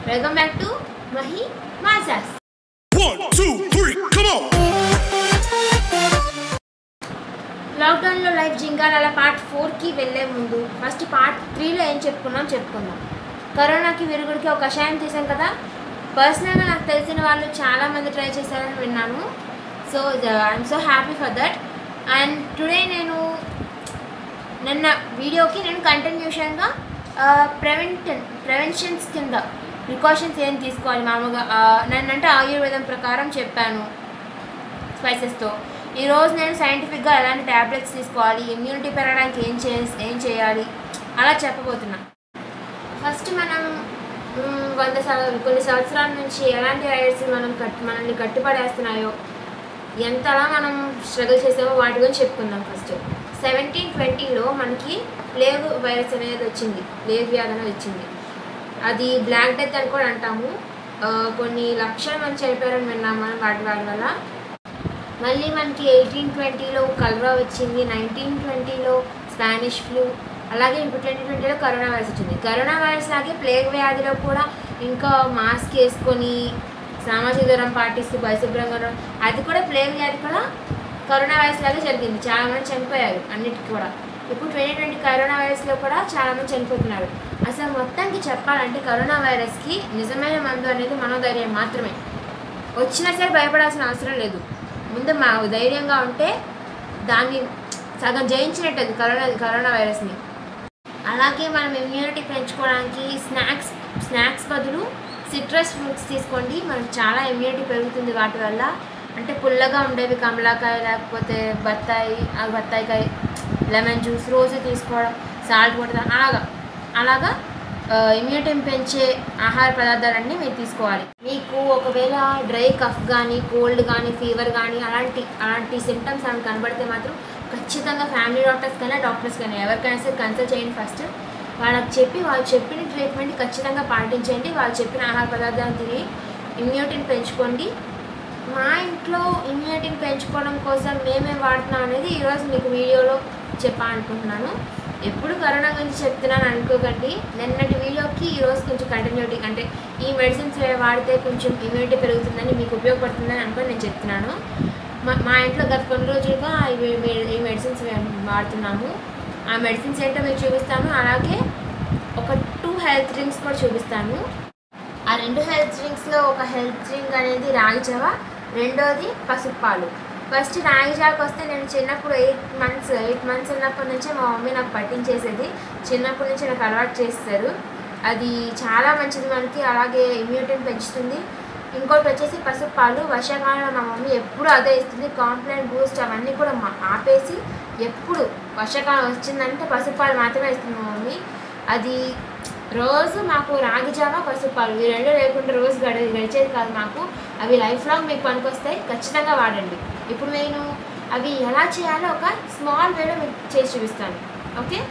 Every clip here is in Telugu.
వెల్కమ్ బ్యాక్ టు మహి మాసాస్ One, two, three, come on! లాక్డౌన్లో లైఫ్ జింగాల పార్ట్ ఫోర్కి వెళ్ళే ముందు ఫస్ట్ పార్ట్ త్రీలో ఏం చెప్పుకున్నాం చెప్పుకుందాం కరోనాకి విరుగుడికి ఒక కషాయం తీసాం కదా పర్సనల్గా నాకు తెలిసిన వాళ్ళు చాలామంది ట్రై చేశారని విన్నాను so I'm so happy for that and today నేను నిన్న వీడియోకి నేను కంటిన్యూషన్గా ప్రివెంట్ ప్రివెన్షన్స్ కింద ప్రికాషన్స్ ఏం తీసుకోవాలి మామూలుగా ఆ, నేనంటే ఆయుర్వేదం ప్రకారం చెప్పాను స్పైసెస్తో ఈరోజు నేను సైంటిఫిక్గా ఎలాంటి ట్యాబ్లెట్స్ తీసుకోవాలి ఇమ్యూనిటీ పెరగడానికి ఏం చే ఏం చేయాలి అలా చెప్పబోతున్నా ఫస్ట్ మనం మ్, వంద సంవ- కొన్ని సంవత్సరాల నుంచి ఎలాంటి వైరస్ మనం కట్ మనల్ని కట్టుపడేస్తున్నాయో ఎంతలా మనం స్ట్రగుల్ చేసామో వాటి గురించి చెప్పుకుందాం ఫస్ట్ సెవెంటీన్ ట్వంటీలో మనకి ప్లేగ్ వైరస్ అనేది వచ్చింది ప్లేగ్ వ్యాధి అనేది వచ్చింది అది బ్లాక్ డెత్ అని కూడా అంటాము ఆ, కొన్ని లక్షల మంది చనిపోయారని విన్నాం మనం వాటి వాటి వల్ల మళ్ళీ మనకి ఎయిటీన్ ట్వంటీలో కలరా వచ్చింది నైన్టీన్ ట్వంటీలో స్పానిష్ ఫ్లూ అలాగే ఇప్పుడు ట్వంటీ ట్వంటీలో కరోనా వైరస్ వచ్చింది కరోనా వైరస్ లాగే ప్లేగ్ వ్యాధిలో కూడా ఇంకా మాస్క్ వేసుకొని సామాజిక దూరం పాటిస్తూ పరిశుభ్రంగా ఉండడం అది కూడా ప్లేగ్ వ్యాధి కూడా కరోనా వైరస్ లాగే జరిగింది చాలామంది చనిపోయారు అన్నిటికీ కూడా ఇప్పుడు ట్వంటీ ట్వంటీ కరోనా వైరస్లో కూడా చాలామంది చనిపోతున్నారు అసలు మొత్తానికి చెప్పాలంటే కరోనా వైరస్కి నిజమైన మందు అనేది మనోధైర్యం మాత్రమే వచ్చినా సరే భయపడాల్సిన అవసరం లేదు ముందు మా ధైర్యంగా ఉంటే దాన్ని సగం జయించినట్టు అది కరోనా కరోనా వైరస్ని అలాగే మనం ఇమ్యూనిటీ పెంచుకోవడానికి స్నాక్స్ స్నాక్స్ బదులు సిట్రస్ ఫ్రూట్స్ తీసుకోండి మనకు చాలా ఇమ్యూనిటీ పెరుగుతుంది వాటి వల్ల అంటే పుల్లగా ఉండేవి కమలాకాయ లేకపోతే బత్తాయి ఆ బత్తాయికాయ లెమన్ జ్యూస్ రోజు తీసుకోవడం సాల్ట్ వాటర్ అలాగా అలాగా ఇమ్యూనిటీని పెంచే ఆహార పదార్థాలన్నీ మీరు తీసుకోవాలి మీకు ఒకవేళ డ్రై కఫ్ కానీ కోల్డ్ కానీ ఫీవర్ కానీ అలాంటి అలాంటి సిమ్టమ్స్ అని కనబడితే మాత్రం ఖచ్చితంగా ఫ్యామిలీ డాక్టర్స్ కన్నా డాక్టర్స్ కానీ ఎవరికైనా సరే కన్సల్ట్ చేయండి ఫస్ట్ వాళ్ళకి చెప్పి వాళ్ళు చెప్పిన ట్రీట్మెంట్ ఖచ్చితంగా పాటించండి వాళ్ళు చెప్పిన ఆహార పదార్థాలు తిని ఇమ్యూనిటీని పెంచుకోండి మా ఇంట్లో ఇమ్యూనిటీని పెంచుకోవడం కోసం మేమేం వాడుతున్నాం అనేది ఈరోజు మీకు వీడియోలో చెప్పాలనుకుంటున్నాను ఎప్పుడు కరోనా గురించి చెప్తున్నాను అనుకోకండి నిన్నటి వీడియోకి ఈరోజు కొంచెం కంటిన్యూటీ అంటే ఈ మెడిసిన్స్ వాడితే కొంచెం ఇమ్యూనిటీ పెరుగుతుందని మీకు ఉపయోగపడుతుందని అనుకొని నేను చెప్తున్నాను మా మా ఇంట్లో గత కొన్ని రోజులుగా ఇవి మె- ఈ మెడిసిన్స్ మేము వాడుతున్నాము ఆ మెడిసిన్స్ ఏంటో మీకు చూపిస్తాను అలాగే ఒక టూ హెల్త్ డ్రింక్స్ కూడా చూపిస్తాను ఆ రెండు హెల్త్ డ్రింక్స్లో ఒక హెల్త్ డ్రింక్ అనేది రాగి జావ రెండోది పసుపు పాలు ఫస్ట్ రాగి జావకి వస్తే నేను చిన్నప్పుడు ఎయిట్ మంత్స్ ఎయిట్ మంత్స్ ఉన్నప్పటి నుంచే మా మమ్మీ నాకు పట్టించేసేది చిన్నప్పటి నుంచి నాకు అలవాటు చేస్తారు అది చాలా మంచిది మనకి అలాగే ఇమ్యూనిటీని పెంచుతుంది ఇంకోటి వచ్చేసి పసుపు పాలు వర్షాకాలంలో మా మమ్మీ ఎప్పుడు అదే ఇస్తుంది కాంప్లైంట్ బూస్ట్ అవన్నీ కూడా మా- ఆపేసి ఎప్పుడు వర్షాకాలం వచ్చిందంటే పసుపు పాలు మాత్రమే ఇస్తుంది మా మమ్మీ అది రోజు మాకు రాగి జావ పసుపు పాలు ఈ రెండు లేకుండా రోజు గడ గడిచేది కాదు మాకు అవి లైఫ్ లాంగ్ మీకు పనికొస్తాయి ఖచ్చితంగా వాడండి ఇప్పుడు నేను అవి ఎలా చేయాలో ఒక స్మాల్ వేలో మీకు చేసి చూపిస్తాను ఓకే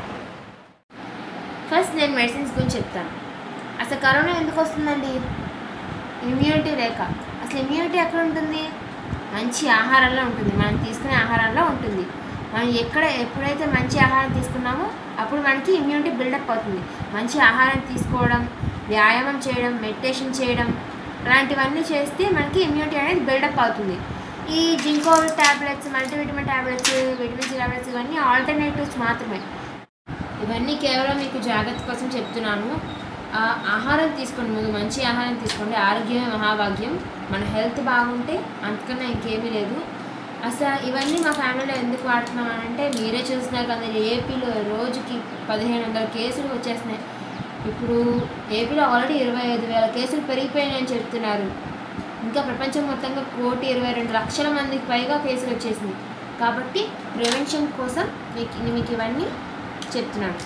ఫస్ట్ నేను మెడిసిన్స్ గురించి చెప్తాను అసలు కరోనా ఎందుకు వస్తుందండి ఇమ్యూనిటీ లేక అసలు ఇమ్యూనిటీ ఎక్కడ ఉంటుంది మంచి ఆహారంలో ఉంటుంది మనం తీసుకునే ఆహారంలో ఉంటుంది మనం ఎక్కడ ఎప్పుడైతే మంచి ఆహారం తీసుకున్నామో అప్పుడు మనకి ఇమ్యూనిటీ బిల్డప్ అవుతుంది మంచి ఆహారం తీసుకోవడం వ్యాయామం చేయడం మెడిటేషన్ చేయడం అలాంటివన్నీ చేస్తే మనకి ఇమ్యూనిటీ అనేది బిల్డప్ అవుతుంది ఈ జింకో tablets multivitamin tablets vitamin C tablets ఇవన్నీ ఆల్టర్నేటివ్స్ మాత్రమే ఇవన్నీ కేవలం మీకు జాగ్రత్త కోసం చెప్తున్నాను ఆ, ఆహారం తీసుకోండి ముందు మంచి ఆహారం తీసుకోండి ఆరోగ్యమే మహాభాగ్యం మన హెల్త్ బాగుంటే అంతకన్నా ఇంకేమీ లేదు అసలు ఇవన్నీ మా ఫ్యామిలీలో ఎందుకు వాడుతున్నాం అని అంటే మీరే చూస్తున్నారు కదా ఏపీలో రోజుకి పదిహేను వందల కేసులు వచ్చేస్తున్నాయి ఇప్పుడు ఏపీలో ఆల్రెడీ ఇరవై ఐదు వేల కేసులు పెరిగిపోయాయని చెప్తున్నారు ఇంకా ప్రపంచం మొత్తంగా కోటి ఇరవై రెండు లక్షల మందికి పైగా కేసులు వచ్చేసింది కాబట్టి ప్రివెన్షన్ కోసం మీకు మీకు ఇవన్నీ చెప్తున్నాను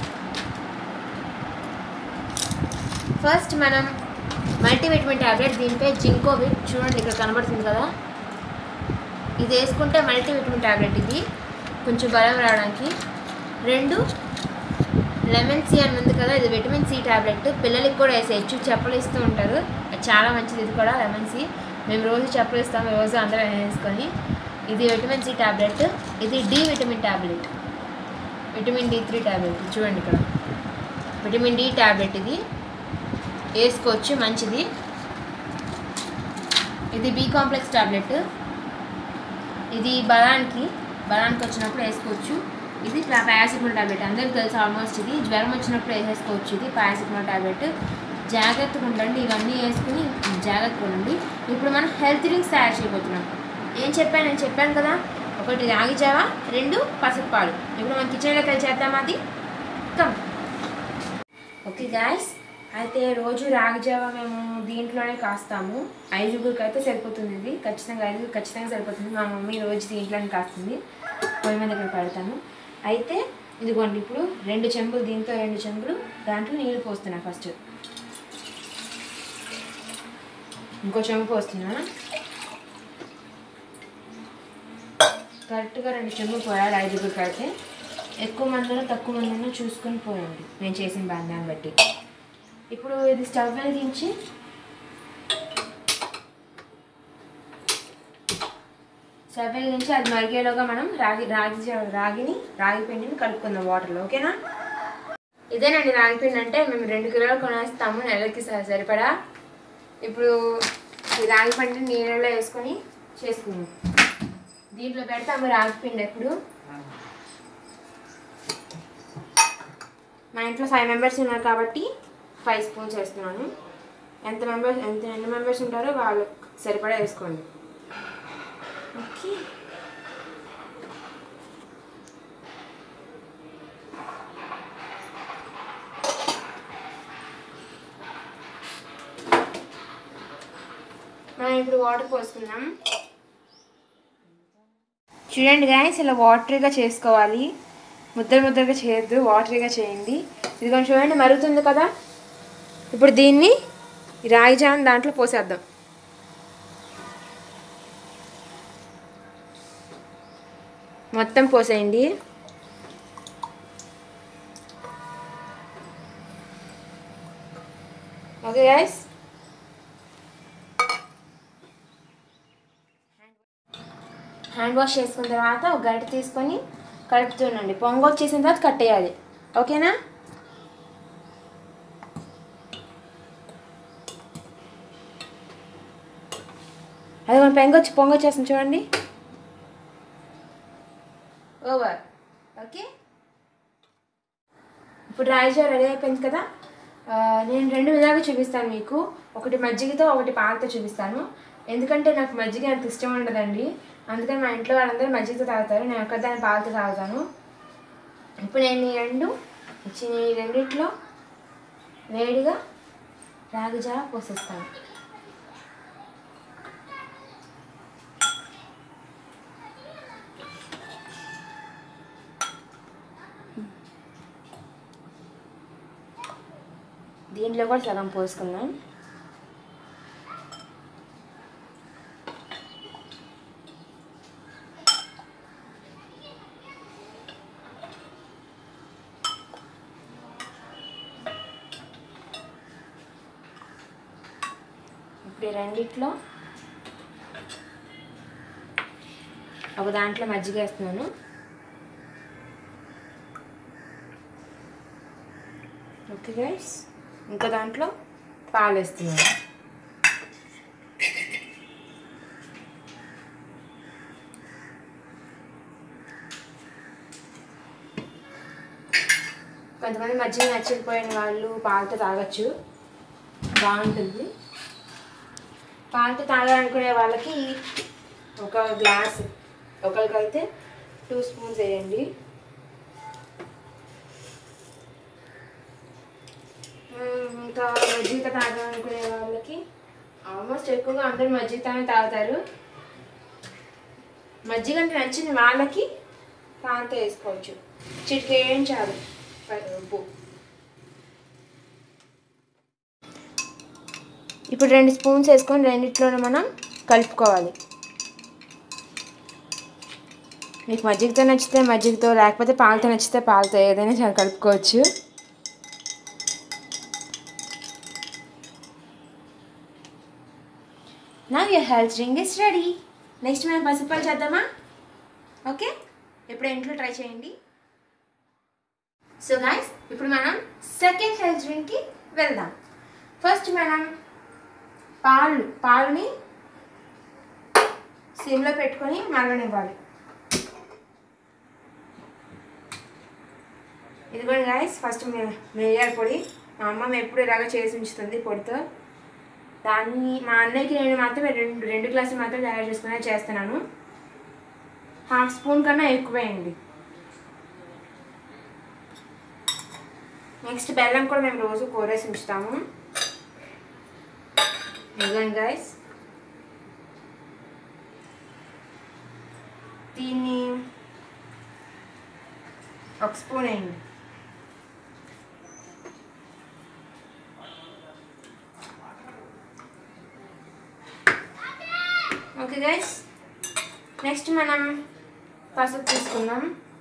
ఫస్ట్ మనం మల్టీవిటమిన్ ట్యాబ్లెట్ దీనిపై జింకోవిట్ చూడండి ఇక్కడ కనబడుతుంది కదా ఇది వేసుకుంటే మల్టీవిటమిన్ ట్యాబ్లెట్ ఇది కొంచెం బలం రావడానికి రెండు లెమన్ సి అని ఉంది కదా ఇది విటమిన్ సి ట్యాబ్లెట్ పిల్లలకి కూడా వేసేయచ్చు చెప్పులు ఇస్తూ ఉంటారు అది చాలా మంచిది ఇది కూడా లెమన్ సి మేము రోజు చెప్పులు ఇస్తాము రోజు అందరం వేసుకొని ఇది విటమిన్ సి ట్యాబ్లెట్ ఇది D vitamin tablet vitamin D three tablet చూడండి ఇక్కడ విటమిన్ డి ట్యాబ్లెట్ ఇది వేసుకోవచ్చు మంచిది ఇది బి కాంప్లెక్స్ టాబ్లెట్ ఇది బలానికి బలానికి వచ్చినప్పుడు వేసుకోవచ్చు ఇది పారాసిటమాల్ టాబ్లెట్ అందరికీ తెలుసు ఆల్మోస్ట్ ఇది జ్వరం వచ్చినప్పుడు వేసేసుకోవచ్చు ఇది పారాసిటమాల్ టాబ్లెట్ జాగ్రత్తగా ఉండండి ఇవన్నీ వేసుకుని జాగ్రత్తగా ఉండండి ఇప్పుడు మనం హెల్త్ డ్రింక్స్ తయారు చేయబోతున్నాం ఏం చెప్పాను నేను చెప్పాను కదా ఒకటి రాగి జావ రెండు పసుపు పాలు ఇప్పుడు మనం కిచెన్లోకి వెళ్ళి చేద్దాం అది కమ్ ఓకే గాయస్ అయితే రోజు రాగి జావ మేము దీంట్లోనే కాస్తాము ఐదుగురికి అయితే సరిపోతుంది ఇది ఖచ్చితంగా ఐదుగురు ఖచ్చితంగా సరిపోతుంది మా మమ్మీ రోజు దీంట్లోనే కాస్తుంది పొయ్యి మీద దగ్గర పెడతాను అయితే ఇదిగోండి ఇప్పుడు రెండు చెంబులు దీంతో రెండు చెంబులు దాంట్లో నీళ్ళు పోస్తున్నా ఫస్ట్ ఇంకో చెంబు పోస్తున్నా కరెక్ట్గా రెండు చెంబులు పోయాలి ఐదుగురికి అయితే ఎక్కువ మందిలో తక్కువ మందిలో చూసుకొని పోయండి నేను చేసిన బంధాన్ని బట్టి ఇప్పుడు ఇది స్టవ్ వెలిగించి స్టవ్ వెలిగించి అది మరిగేలోగా మనం రాగి రాగి జా- రాగిని రాగి పిండిని కలుపుకుందాం వాటర్లో ఓకేనా ఇదేనండి రాగి పిండి అంటే మేము రెండు కిలోలు కొనేస్తాము నెలకి స- సరిపడా ఇప్పుడు ఈ రాగి పిండిని నీళ్ళలో వేసుకొని చేసుకుందాం దీంట్లో పెడతాము రాగి పిండి ఎప్పుడు మా ఇంట్లో ఫైవ్ మెంబర్స్ ఉన్నారు కాబట్టి ఫైవ్ స్పూన్స్ వేస్తున్నాను ఎంత మెంబర్స్ ఎంత ఎన్ని మెంబర్స్ ఉంటారో వాళ్ళు సరిపడా వేసుకోండి ఓకే మనం ఇప్పుడు వాటర్ పోసుకుందాం చూడండి గాయస్ ఇలా వాటరీగా చేసుకోవాలి ముద్దలు ముద్దలుగా చేయొద్దు వాటరీగా చేయండి ఇది కొంచెం చూడండి మరుగుతుంది కదా ఇప్పుడు దీన్ని ఈ రాగి జామ్ దాంట్లో పోసేద్దాం మొత్తం పోసేయండి ఓకే గాయస్ హ్యాండ్ వాష్ చేసుకున్న తర్వాత ఒక గరిటె తీసుకొని కలుపుతుండండి పొంగు వచ్చేసిన తర్వాత కట్టేయాలి ఓకేనా అది మన పెంగొచ్చి పొంగొచ్చేస్తుంది చూడండి ఓవర్ ఓకే ఇప్పుడు రాయిజా రెడీ అయిపోయింది కదా ఆ, నేను రెండు విధాలుగా చూపిస్తాను మీకు ఒకటి మజ్జిగతో ఒకటి పాలతో చూపిస్తాను ఎందుకంటే నాకు మజ్జిగ అంత ఇష్టం ఉండదండి అందుకని మా ఇంట్లో వాళ్ళందరూ మజ్జిగతో తాగుతారు నేను ఒక్కదాన్ని పాలతో తాగుతాను ఇప్పుడు నేను ఈ రెండు ఇచ్చిన ఈ రెండిట్లో వేడిగా రాగి జావ పోసేస్తాను దీంట్లో కూడా సగం పోసుకుందాం ఇప్పుడు ఈ రెండిట్లో ఒక దాంట్లో మజ్జిగ వేస్తున్నాను ఓకే గైస్ ఇంకో దాంట్లో పాలు వేస్తున్నాను కొంతమంది మజ్జిగ నచ్చకపోయిన వాళ్ళు పాలతో తాగొచ్చు బాగుంటుంది పాలతో తాగాలనుకునే వాళ్ళకి ఒక గ్లాస్ ఒకరికైతే టూ స్పూన్స్ వేయండి మ్మ్, ఇంకా మజ్జిగ తాగాలనుకునే వాళ్ళకి ఆల్మోస్ట్ ఎక్కువగా అందరూ మజ్జిగతోనే తాగుతారు మజ్జిగ అంటే నచ్చిన వాళ్ళకి పాలతో వేసుకోవచ్చు చిటికి ఏం చాలు ప- ఉప్పు ఇప్పుడు రెండు స్పూన్స్ వేసుకొని రెండిట్లోనే మనం కలుపుకోవాలి మీకు మజ్జిగతో నచ్చితే మజ్జిగతో లేకపోతే పాలతో నచ్చితే పాలతో ఏదైనా చాలా కలుపుకోవచ్చు నా your health drink is ready next మనం పసిపాలు చేద్దామా ఓకే ఇప్పుడు ఇంట్లో ట్రై చేయండి సో గాయస్ ఇప్పుడు మనం సెకండ్ హెల్త్ డ్రింక్కి వెళ్దాం ఫస్ట్ మనం పాలు పాలుని సిమ్లో పెట్టుకొని మరగనివ్వాలి ఇదిగోండి గాయస్ ఫస్ట్ మిరియాల పొడి మా అమ్మ ఎప్పుడు ఇలాగ చేసి ఉంచుతుంది పొడితో దాన్ని మా అన్నయ్యకి నేను మాత్రం రెండు రెండు గ్లాసులు మాత్రం తయారు చేసుకునే చేస్తున్నాను హాఫ్ స్పూన్ కన్నా ఎక్కువేయండి నెక్స్ట్ బెల్లం కూడా మేము రోజు కూరేసి ఉంచుతాము ఇదిగోండి గాయస్ దీన్ని ఒక స్పూన్ వేయండి ఓకే గైస్ నెక్స్ట్ మనం పసుపు తీసుకుందాం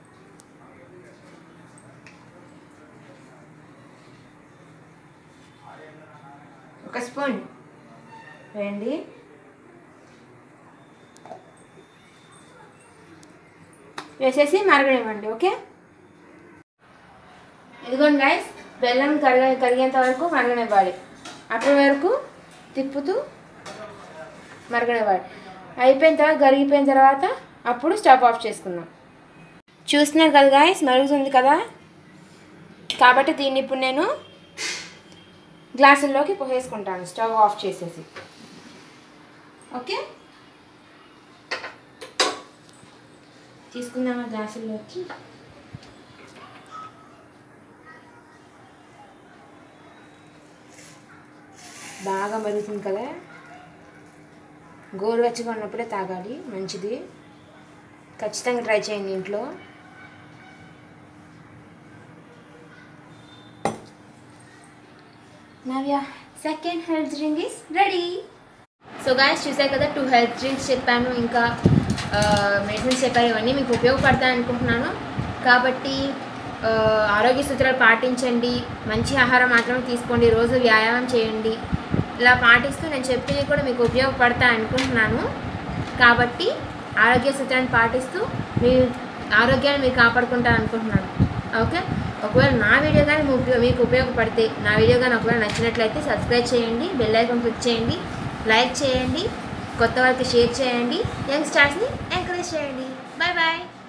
ఒక స్పూన్ వేయండి వేసేసి మరగనివ్వండి ఓకే ఇదిగోండి గైస్ బెల్లం కరిగ కరిగేంత వరకు మరగనివ్వాలి అప్పటి వరకు తిప్పుతూ మరగనివ్వాలి అయిపోయిన తర్వాత కరిగిపోయిన తర్వాత అప్పుడు స్టవ్ ఆఫ్ చేసుకుందాం చూస్తున్నారు కదా గాయస్ మరుగుతుంది కదా కాబట్టి దీన్ని ఇప్పుడు నేను గ్లాసుల్లోకి పోసేసుకుంటాను స్టవ్ ఆఫ్ చేసేసి ఓకే తీసుకుందామా గ్లాసుల్లోకి బాగా మరుగుతుంది కదా గోరువెచ్చగా ఉన్నప్పుడే తాగాలి మంచిది ఖచ్చితంగా ట్రై చేయండి ఇంట్లో నవ్య second health drink is ready so guys చూసారు కదా టూ హెల్త్ డ్రింక్స్ చెప్పాను ఇంకా మెడిసిన్స్ చెప్పాను ఇవన్నీ మీకు ఉపయోగపడతాయి అనుకుంటున్నాను కాబట్టి ఆ, ఆరోగ్య సూత్రాలు పాటించండి మంచి ఆహారం మాత్రమే తీసుకోండి రోజు వ్యాయామం చేయండి ఇలా పాటిస్తూ నేను చెప్పేవి కూడా మీకు ఉపయోగపడతాయి అనుకుంటున్నాను కాబట్టి ఆరోగ్య సూత్రాన్ని పాటిస్తూ మీ ఆరోగ్యాన్ని మీరు కాపాడుకుంటారు అనుకుంటున్నాను ఓకే ఒకవేళ నా వీడియో కానీ మీకు ఉపయో- మీకు ఉపయోగపడితే నా వీడియో కానీ ఒకవేళ నచ్చినట్లయితే సబ్స్క్రైబ్ చేయండి బెల్ ఐకాన్ క్లిక్ చేయండి లైక్ చేయండి కొత్త వాళ్ళకి షేర్ చేయండి యంగ్ స్టార్స్ని ఎంకరేజ్ చేయండి బాయ్ బాయ్